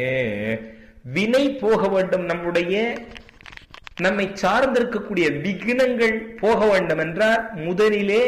வினை போக வேண்டும் நம்முடைய நம்மை சார்ந்திருக்கக்கூடிய விக்னங்கள் போக வேண்டும் என்றால் முதலிலே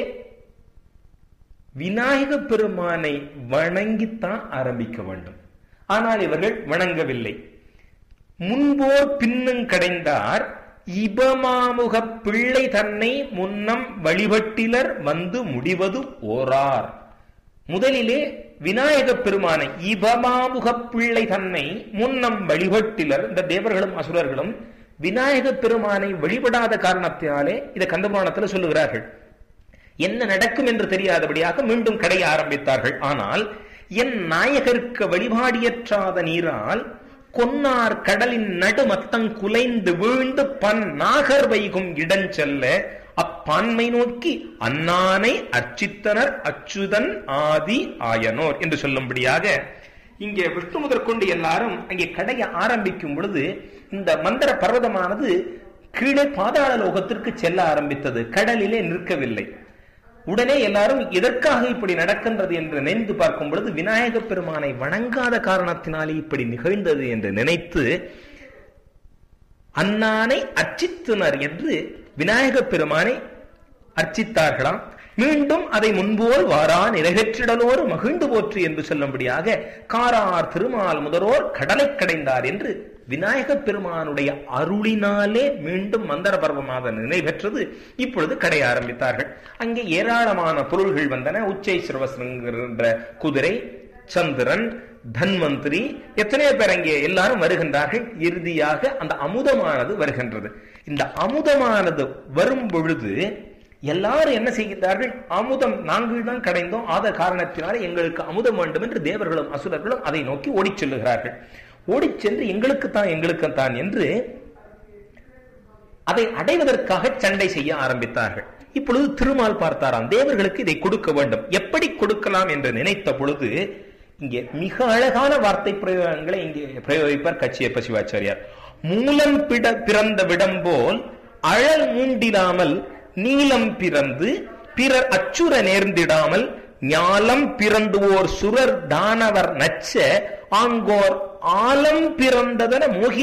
விநாயக பெருமானை வணங்கித்தான் ஆரம்பிக்க வேண்டும் ஆனால் இவர்கள் வணங்கவில்லை முன்போர் பின்னும் கடைந்தார் இபமாமுக பிள்ளை தன்னை முன்னம் வழிபட்டிலர் வந்து முடிவது ஓரார் முதலிலே விநாயக பெருமானை இபமாமுக பிள்ளை தன்னை முன்னம் வழிபட்டிலர் இந்த தேவர்களும் அசுரர்களும் விநாயக பெருமானை வழிபடாத காரணத்தினாலே இதை கந்தபுராணத்துல சொல்லுகிறார்கள் என்ன நடக்கும் என்று தெரியாதபடியாக மீண்டும் கடைய ஆரம்பித்தார்கள் ஆனால் என் நாயகருக்கு வழிபாடியற்றாத நீரால் கொன்னார் கடலின் நடுமத்தங் குலைந்து வீழ்ந்து பன் நாகர் வைகும் இடஞ்செல்ல அப்பான்மை நோக்கி அன்னானை அர்ச்சித்தனர் அச்சுதன் ஆதி ஆயனோர் என்று சொல்லும்படியாக இங்கே விஷ்ணு முதற்கொண்டு எல்லாரும் அங்கே கடைய ஆரம்பிக்கும் பொழுது இந்த மந்திர பர்வதமானது கீழே பாதாள லோகத்திற்கு செல்ல ஆரம்பித்தது கடலிலே நிற்கவில்லை உடனே எல்லாரும் எதற்காக இப்படி நடக்கின்றது என்று நினைந்து பார்க்கும் பொழுது விநாயக பெருமானை வணங்காத காரணத்தினாலே இப்படி நிகழ்ந்தது என்று நினைத்து அன்னானை அர்ச்சித்தனர் என்று விநாயக பெருமானை அர்ச்சித்தார்களாம் மீண்டும் அதை முன்போல் வாரா நிறைவேற்றிடலோர் மகிழ்ந்து போற்று என்று சொல்லும்படியாக காரார் திருமால் முதலோர் கடலை கடைந்தார் என்று விநாயக பெருமானுடைய அருளினாலே மீண்டும் மந்தர பர்வமாக நினைவெற்றது இப்பொழுது கடைய ஆரம்பித்தார்கள் அங்கே ஏராளமான பொருள்கள் வந்தன உச்சை சிறுவசங்கிற குதிரை சந்திரன் தன்வந்திரி எத்தனையோ பேர் அங்கே எல்லாரும் வருகின்றார்கள் இறுதியாக அந்த அமுதமானது வருகின்றது இந்த அமுதமானது வரும் பொழுது எல்லாரும் என்ன செய்கின்றார்கள் அமுதம் நாங்கள் தான் கடைந்தோம் ஆத காரணத்தினால எங்களுக்கு அமுதம் வேண்டும் என்று தேவர்களும் அசுரர்களும் அதை நோக்கி ஓடிச் செல்லுகிறார்கள் ஓடிச் சென்று எங்களுக்கு தான் எங்களுக்கு தான் என்று அதை அடைவதற்காக சண்டை செய்ய ஆரம்பித்தார்கள் இப்பொழுது திருமால் பார்த்தாராம் தேவர்களுக்கு இதை கொடுக்க வேண்டும் எப்படி கொடுக்கலாம் என்று நினைத்த பொழுது இங்கே மிக அழகான வார்த்தை பிரயோகங்களை இங்கே பிரயோகிப்பார் கச்சியப்ப சிவாச்சாரியார் மூலம் பிட பிறந்த விடம் போல் அழல் மூண்டிடாமல் நீளம் பிறந்து பிறர் அச்சுர நேர்ந்திடாமல் ஞாலம் பிறந்து ஓர் சுரர் தானவர் நச்ச ஆங்கோர் ஆலம் பிறந்ததன மோகி